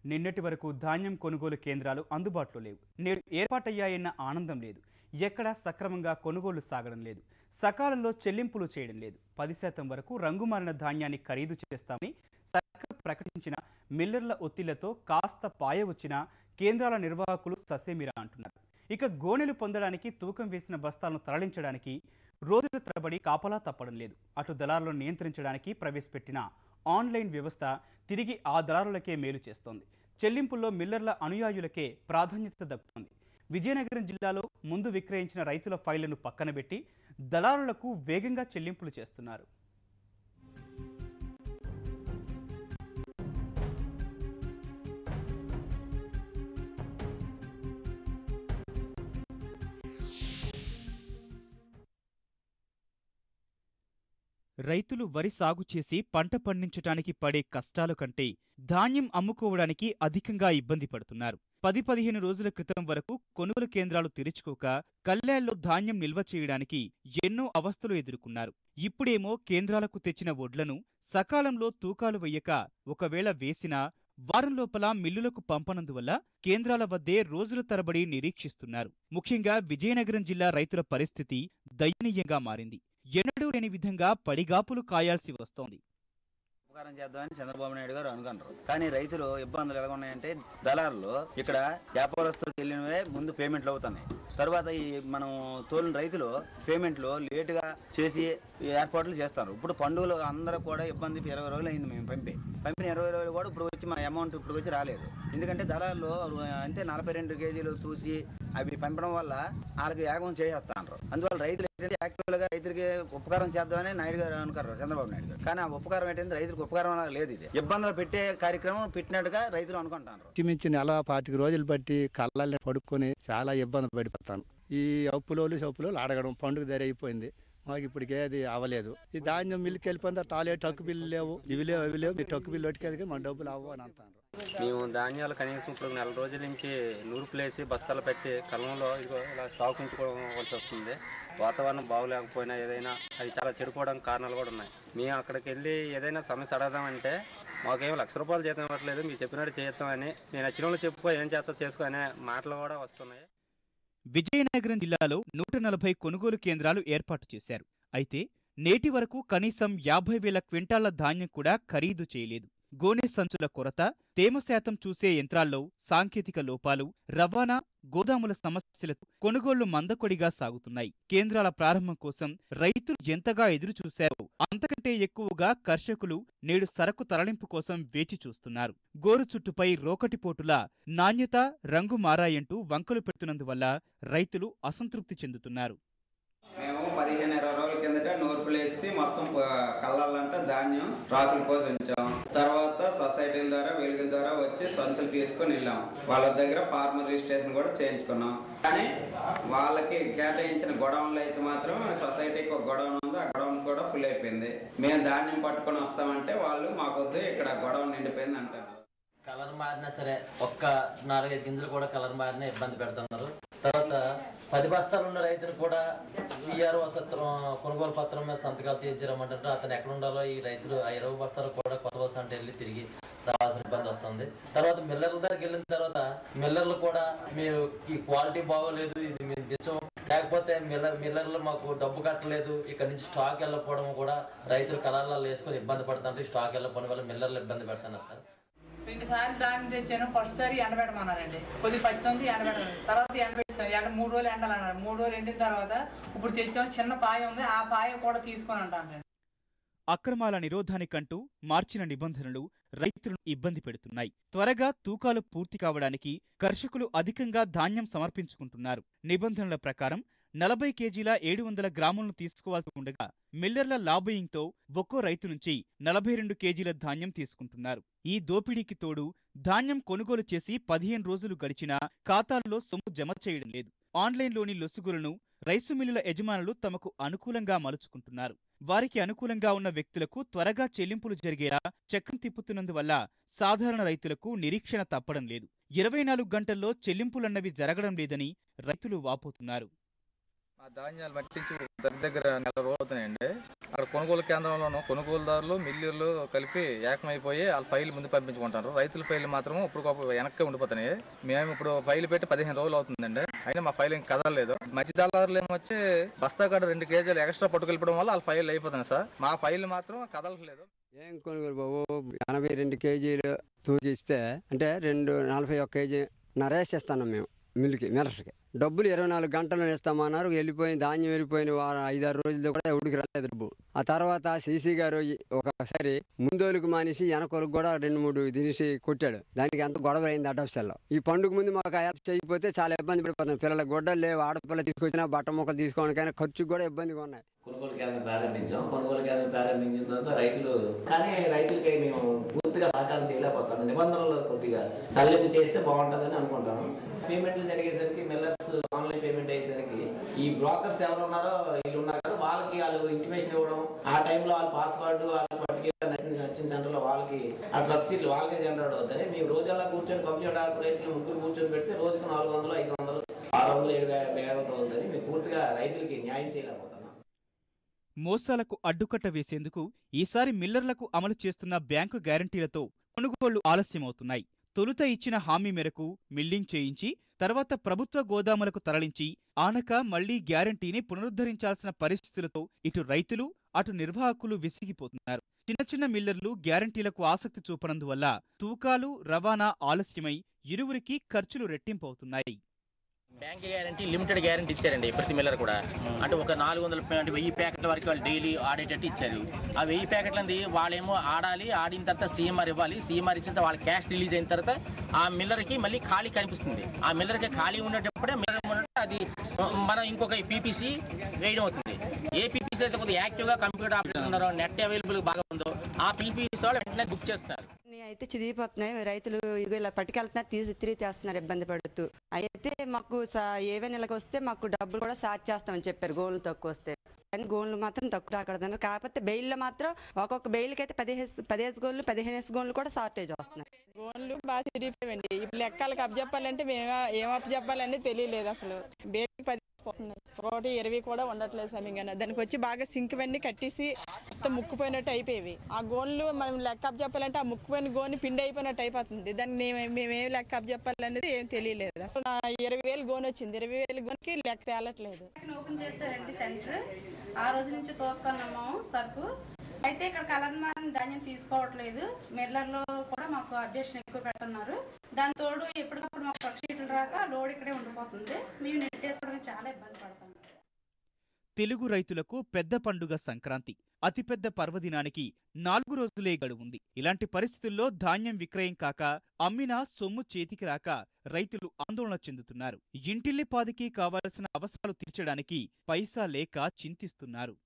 నిన్నటి వరకు ధాన్యం కొనుగోలు కేంద్రాలు అందుబాటులో లేవు నేడు ఏర్పాటయ్యాయన్న ఆనందం లేదు ఎక్కడా సక్రమంగా కొనుగోలు సాగడం లేదు సకాలంలో చెల్లింపులు చేయడం లేదు పది శాతం వరకు రంగుమారిన ధాన్యాన్ని ఖరీదు చేస్తామని సర్కార్ ప్రకటించిన మిల్లర్ల ఒత్తిళ్లతో కాస్త పాయ వచ్చిన కేంద్రాల నిర్వాహకులు ససేమిరా అంటున్నారు ఇక గోనెలు పొందడానికి తూకం వేసిన బస్తాలను తరలించడానికి రోజుల తరబడి కాపలా తప్పడం లేదు అటు దళారులను నియంత్రించడానికి ప్రవేశపెట్టిన ఆన్లైన్ వ్యవస్థ తిరిగి ఆ దళారులకే మేలు చేస్తోంది చెల్లింపుల్లో మిల్లర్ల అనుయాయులకే ప్రాధాన్యత దక్కుతోంది విజయనగరం జిల్లాలో ముందు విక్రయించిన రైతుల ఫైళ్లను పక్కనబెట్టి దళారులకు వేగంగా చెల్లింపులు చేస్తున్నారు రైతులు వరి సాగు చేసి పంట పండించటానికి పడే కష్టాల కంటే ధాన్యం అమ్ముకోవడానికి అధికంగా ఇబ్బంది పడుతున్నారు పది పదిహేను రోజుల క్రితం వరకు కొనుగోలు కేంద్రాలు తెరుచుకోక కల్లాల్లో ధాన్యం నిల్వ చేయడానికి ఎన్నో అవస్థలు ఎదుర్కొన్నారు ఇప్పుడేమో కేంద్రాలకు తెచ్చిన వడ్లను సకాలంలో తూకాలు వెయ్యక ఒకవేళ వేసినా వారం లోపల మిల్లులకు పంపనందువల్ల కేంద్రాల వద్దే రోజుల తరబడి నిరీక్షిస్తున్నారు ముఖ్యంగా విజయనగరం జిల్లా రైతుల పరిస్థితి దయనీయంగా మారింది ఎన్నడూ లేని విధంగా పడిగాపులు కాయాల్సి వస్తోంది ఉపకారం చేద్దామని చంద్రబాబు నాయుడు గారు అనుకున్నారు కానీ రైతులు ఇబ్బందులు ఎలా ఉన్నాయంటే దళారులు ఇక్కడ వ్యాపారస్తులకు వెళ్ళినవే ముందు పేమెంట్లు అవుతున్నాయి తర్వాత ఈ మనం తోలిన రైతులు పేమెంట్లు లేటుగా చేసి ఈ ఏర్పాట్లు చేస్తారు ఇప్పుడు పండుగలు అందరూ కూడా ఇబ్బంది ఇరవై రోజులు అయింది మేము పంపి పంపిన ఇరవై రోజులు కూడా ఇప్పుడు వచ్చి మా అమౌంట్ ఇప్పుడు వచ్చి రాలేదు ఎందుకంటే దళారులు అంతే నలభై రెండు కేజీలు చూసి అవి పంపడం వల్ల వాళ్ళకి యాగం చేసేస్తాండ్రు అందువల్ల రైతులు ఏంటంటే యాక్చువల్గా రైతులకి ఉపకారం చేద్దామని నాయుడు గారు అనుకున్నారు చంద్రబాబు నాయుడు గారు కానీ ఆ ఉపకారం ఏంటంటే రైతులకు ఉపకారం అనేది లేదు ఇది ఇబ్బందులు పెట్టే కార్యక్రమం పెట్టినట్టుగా రైతులు అనుకుంటారు ఇంచుమించు నెల పాతిక రోజులు బట్టి కళ్ళల్ని పడుకొని చాలా ఇబ్బంది పడిపోతాను ఈ అప్పులోలు సప్పులోలు అడగడం పండుగ ధర అయిపోయింది మాకు ఇప్పటికే అది అవ్వలేదు ఈ ధాన్యం మిల్లుకి వెళ్ళిపోయిన తాలే టక్కు బిల్లు లేవు ఇవి లేవు అవి లేవు మీ టక్కు బిల్లు ఒట్టుకెళ్ళి మా డబ్బులు అవ్వ అని అంటారు మేము ధాన్యాలు కనీసం ఇప్పుడు నెల రోజుల నుంచి నూరుపులేసి బస్తాలు పెట్టి కళ్ళంలో ఇదిగో ఇలా స్టాక్ ఉంచుకోవాల్సి వస్తుంది వాతావరణం బాగోలేకపోయినా ఏదైనా అది చాలా చెడిపోవడానికి కారణాలు కూడా ఉన్నాయి మేము అక్కడికి వెళ్ళి ఏదైనా సమస్య అడగదామంటే మాకేం లక్ష రూపాయలు జీతం ఇవ్వట్లేదు మీరు చెప్పినట్టు చేస్తామని నేను నచ్చిన వాళ్ళు చెప్పుకో ఏం చేస్తా చేసుకో అనే మాటలు కూడా వస్తున్నాయి విజయనగరం జిల్లాలో నూట నలభై కొనుగోలు కేంద్రాలు ఏర్పాటు చేశారు అయితే నేటి వరకు కనీసం యాభై వేల క్వింటాళ్ల ధాన్యం కూడా ఖరీదు చేయలేదు గోనె సంచుల కొరత తేమ శాతం చూసే యంత్రాల్లో సాంకేతిక లోపాలు రవాణా గోదాముల సమస్యలతో కొనుగోళ్లు మందకొడిగా సాగుతున్నాయి కేంద్రాల ప్రారంభం కోసం రైతులు ఎంతగా ఎదురుచూశారో అంతకంటే ఎక్కువగా కర్షకులు నేడు సరకు తరలింపు కోసం వేచి చూస్తున్నారు గోరు చుట్టుపై రోకటిపోటుల నాణ్యత రంగు మారాయంటూ వంకలు పెడుతున్నందువల్ల రైతులు అసంతృప్తి చెందుతున్నారు మేము పదిహేను ఇరవై రోజుల కిందట నూర్పులు వేసి మొత్తం ప- కళ్ళాలంటే ధాన్యం రాసులు పోసి ఉంచాం తర్వాత సొసైటీల ద్వారా వెలుగుల ద్వారా వచ్చి సంచులు తీసుకొని వెళ్ళాం వాళ్ళ దగ్గర ఫార్మర్ రిజిస్ట్రేషన్ కూడా చేయించుకున్నాం కానీ వాళ్ళకి కేటాయించిన గొడవన్లు అయితే మాత్రం సొసైటీకి ఒక గొడవన్ ఉంది ఆ గొడవన్ కూడా ఫుల్ అయిపోయింది మేము ధాన్యం పట్టుకొని వస్తామంటే వాళ్ళు మాకొద్దు ఇక్కడ గొడవ నిండిపోయింది అంటారు కలర్ మారినా సరే ఒక్క నాలుగైదు గింజలు కూడా కలర్ మారినా ఇబ్బంది పెడుతున్నారు తర్వాత పది బస్తాలు ఉన్న రైతులు కూడా ఈఆర్ఓ సత్రం కొనుగోలు పత్రం మీద సంతకాలు చేయించమంటారు అతను ఎక్కడ ఉండాలో ఈ రైతులు ఆ ఇరవై బస్తాలు కూడా కొత్త బస్సు అంటే వెళ్ళి తిరిగి రావాల్సిన ఇబ్బంది వస్తుంది తర్వాత మిల్లర్ల దగ్గరికి వెళ్ళిన తర్వాత మిల్లర్లు కూడా మీరు ఈ క్వాలిటీ బాగోలేదు ఇది మీరు తెచ్చాం లేకపోతే మిల్లర్ మిల్లర్లు మాకు డబ్బు కట్టలేదు ఇక్కడ నుంచి స్టాక్ వెళ్ళకపోవడం కూడా రైతులు కలర్లలో వేసుకొని ఇబ్బంది పడుతుంటారు స్టాక్ వెళ్ళకపోవడం వల్ల మిల్లర్లు ఇబ్బంది పెడుతున్నారు సార్ రెండు సార్లు ధాన్యం తెచ్చాను ఫస్ట్ సారి ఎండబెట్టమన్నారండి కొద్ది పచ్చి ఉంది ఎండబెట్టాలి తర్వాత ఎండబెట్టాను ఎండ మూడు రోజులు ఎండాలన్నారు మూడు రోజులు ఎండిన తర్వాత ఇప్పుడు తెచ్చాము చిన్న పాయ ఉంది ఆ పాయ కూడా తీసుకొని అంటాను అక్రమాల నిరోధానికంటూ మార్చిన నిబంధనలు రైతులను ఇబ్బంది పెడుతున్నాయి త్వరగా తూకాలు పూర్తి కావడానికి కర్షకులు అధికంగా ధాన్యం సమర్పించుకుంటున్నారు నిబంధనల ప్రకారం నలభై కేజీల ఏడు వందల గ్రాములను తీసుకోవాల్సి ఉండగా మిల్లర్ల లాబయింగ్తో ఒక్కో రైతు నుంచి నలభై రెండు కేజీల ధాన్యం తీసుకుంటున్నారు ఈ దోపిడీకి తోడు ధాన్యం కొనుగోలు చేసి పదిహేను రోజులు గడిచినా ఖాతాల్లో సొమ్ము జమ చేయడం లేదు ఆన్లైన్లోని లొసుగులను రైసు మిల్లుల యజమానులు తమకు అనుకూలంగా మలుచుకుంటున్నారు వారికి అనుకూలంగా ఉన్న వ్యక్తులకు త్వరగా చెల్లింపులు జరిగేలా చక్రం తిప్పుతున్నందువల్ల సాధారణ రైతులకు నిరీక్షణ తప్పడం లేదు ఇరవై నాలుగు గంటల్లో చెల్లింపులన్నవి జరగడం లేదని రైతులు వాపోతున్నారు ఆ ధాన్యాలు మట్టించి దగ్గర దగ్గర నెల రోజులు అవుతున్నాయండి అక్కడ కొనుగోలు కేంద్రంలోనూ కొనుగోలుదారులు మిల్లులు కలిపి ఏకమైపోయి వాళ్ళ ఫైల్ ముందు పంపించుకుంటారు రైతుల ఫైల్ మాత్రం ఇప్పుడు వెనక్కి ఉండిపోతున్నాయి మేము ఇప్పుడు ఫైల్ పెట్టి పదిహేను రోజులు అవుతుందండి అయినా మా ఫైల్ ఇంకా కదలలేదు మధ్యదళారులు ఏమొచ్చి బస్తా కాడ రెండు కేజీలు ఎక్స్ట్రా పట్టుకెళ్ళిపోవడం వల్ల వాళ్ళ ఫైల్ అయిపోతుంది సార్ మా ఫైల్ మాత్రం కదలట్లేదు ఏం కొనుగోలు బాబు ఎనభై రెండు కేజీలు తూగిస్తే అంటే రెండు నలభై ఒక్క కేజీ నరేసేస్తున్నాం మేము మిల్లుకి మిల్లర్స్కి డబ్బులు ఇరవై నాలుగు గంటలు ఇస్తామన్నారు వెళ్ళిపోయిన ధాన్యం వెళ్ళిపోయిన వారం ఐదారు రోజులతో కూడా ఉడికి రాలేదు డబ్బు ఆ తర్వాత సీసీ గారు ఈ ఒకసారి ముందోలుకు మానేసి వెనకొలకు కూడా రెండు మూడు దినిసి కొట్టాడు దానికి ఎంత గొడవ అయింది అడ్డప్సల్లో ఈ పండుగ ముందు మాకు హెల్ప్ చేయకపోతే చాలా ఇబ్బంది పడిపోతున్నాం పిల్లల గొడ్డలు లేవు ఆడపిల్ల తీసుకొచ్చినా బట్ట మొక్కలు తీసుకోవడానికైనా ఖర్చుకు కూడా ఇబ్బందిగా ఉన్నాయి కొనుగోలు కేంద్రం ప్రారంభించాం కొనుగోలు కేంద్రం ప్రారంభించిన తర్వాత రైతులు కానీ రైతులకి మేము పూర్తిగా సహకారం చేయలేకపోతాను నిబంధనలు కొద్దిగా సల్లెంపు చేస్తే బాగుంటుందని అనుకుంటాను పేమెంట్లు జరిగేసరికి మిల్లర్స్ ఆన్లైన్ పేమెంట్ అయ్యేసరికి ఈ బ్రోకర్స్ ఎవరు ఉన్నారో వీళ్ళు ఉన్నారు కదా వాళ్ళకి వాళ్ళు ఇంటిమేషన్ ఇవ్వడం ఆ టైంలో వాళ్ళ పాస్వర్డ్ వాళ్ళ పర్టికులర్ నచ్చిన సెంటర్లో వాళ్ళకి ఆ ట్రక్ సీట్లు వాళ్ళకే జనరేట్ అవుతాయి మేము రోజల్లా కూర్చొని కంప్యూటర్ ఆపరేట్లు ముగ్గురు కూర్చొని పెడితే రోజుకు నాలుగు వందలు ఐదు వందలు ఆరు వందలు ఏడు వే- వేల అవుతుంది మేము పూర్తిగా రైతులకి న్యాయం చేయలేకపోతున్నాం మోసాలకు అడ్డుకట్ట వేసేందుకు ఈసారి మిల్లర్లకు అమలు చేస్తున్న బ్యాంకు గ్యారంటీలతో కొనుగోళ్లు ఆలస్యమవుతున్నాయి తొలుత ఇచ్చిన హామీ మేరకు మిల్లింగ్ చేయించి తర్వాత ప్రభుత్వ గోదాములకు తరలించి ఆనక మళ్లీ గ్యారంటీని పునరుద్ధరించాల్సిన పరిస్థితులతో ఇటు రైతులు అటు నిర్వాహకులు విసిగిపోతున్నారు చిన్న చిన్న మిల్లర్లు గ్యారంటీలకు ఆసక్తి చూపనందువల్ల తూకాలు రవాణా ఆలస్యమై ఇరువురికి ఖర్చులు రెట్టింపవుతున్నాయి బ్యాంక్ గ్యారంటీ లిమిటెడ్ గ్యారంటీ ఇచ్చారండి ప్రతి మిల్లర్ కూడా అంటే ఒక నాలుగు వందల పే- అంటే వెయ్యి ప్యాకెట్ల వరకు వాళ్ళు డైలీ ఆడేటట్టు ఇచ్చారు ఆ వెయ్యి ప్యాకెట్లది వాళ్ళేమో ఆడాలి ఆడిన తర్వాత సీఎంఆర్ ఇవ్వాలి సీఎంఆర్ ఇచ్చిన తర్వాత వాళ్ళ క్యాష్ రిలీజ్ అయిన తర్వాత ఆ మిల్లర్కి మళ్ళీ ఖాళీ కనిపిస్తుంది ఆ మిల్లర్కి ఖాళీ ఉండేటప్పుడే మిల్లర్ ఉన్నట్టు అది మనం ఇంకొక పీపీసీ వేయడం అవుతుంది ఏ పీపీసీ అయితే కొద్దిగా యాక్టివ్గా కంప్యూటర్ ఆపరేటర్ ఉన్నారో నెట్ అవైలబుల్ బాగా ఉందో ఆ పీపీసీ వాళ్ళు వెంటనే బుక్ చేస్తారు అన్నీ అయితే చిదిగిపోతున్నాయి రైతులు ఇగో ఇలా పట్టుకెళ్తున్నారు తీసి తిరిగి తెస్తున్నారు ఇబ్బంది పడుతూ అయితే మాకు సా- ఏవే నెలకు వస్తే మాకు డబ్బులు కూడా సార్జ్ చేస్తామని చెప్పారు గోల్లు తక్కువ వస్తే కానీ గోల్లు మాత్రం తక్కువ రాకూడదన్నారు కాకపోతే బెయిల్లో మాత్రం ఒక్కొక్క బెయిల్కి అయితే పదిహేను పదిహేను గోళ్ళు పదిహేను గోళ్ళు కూడా షార్టేజ్ వస్తున్నాయి గోన్లు బాగా చిరిగిపోయాయండి ఇప్పుడు లెక్కలకు అప్పచెప్పాలంటే మేము ఏం అప్పచెప్పాలని తెలియలేదు అసలు బేబీ పది పోతున్నాయి ఒకటి ఇరవై కూడా ఉండట్లేదు సమయంగా దానికి వచ్చి బాగా సింక్ వెండి కట్టేసి మొత్తం ముక్కుపోయినట్టు అయిపోయేవి ఆ గోన్లు మనం లెక్క చెప్పాలంటే ఆ ముక్కుపోయిన గోని పిండి అయిపోయినట్టు అయిపోతుంది దాన్ని మేము మేమేం లెక్క చెప్పాలనేది ఏం తెలియలేదు అసలు నా ఇరవై వేలు గోని వచ్చింది ఇరవై వేలు గోనికి లెక్క తేలట్లేదు ఓపెన్ చేశారండి సెంటర్ ఆ రోజు నుంచి తోసుకున్నాము సరుకు అయితే ఇక్కడ కలర్ మారిన ధాన్యం తీసుకోవట్లేదు మిల్లర్లో కూడా మాకు అభ్యర్థన ఎక్కువ పెడుతున్నారు దాని తోడు ఎప్పటికప్పుడు మాకు ట్రక్ షీట్లు రాక లోడ్ ఇక్కడే ఉండిపోతుంది మేము నెట్టేసుకోవడానికి చాలా ఇబ్బంది పడతాం తెలుగు రైతులకు పెద్ద పండుగ సంక్రాంతి అతిపెద్ద పర్వదినానికి నాలుగు రోజులే గడువుంది ఇలాంటి పరిస్థితుల్లో ధాన్యం విక్రయం కాక అమ్మినా సొమ్ము చేతికి రాక రైతులు ఆందోళన చెందుతున్నారు ఇంటిల్లిపాదికి కావలసిన అవసరాలు తీర్చడానికి పైసా లేక చింతిస్తున్నారు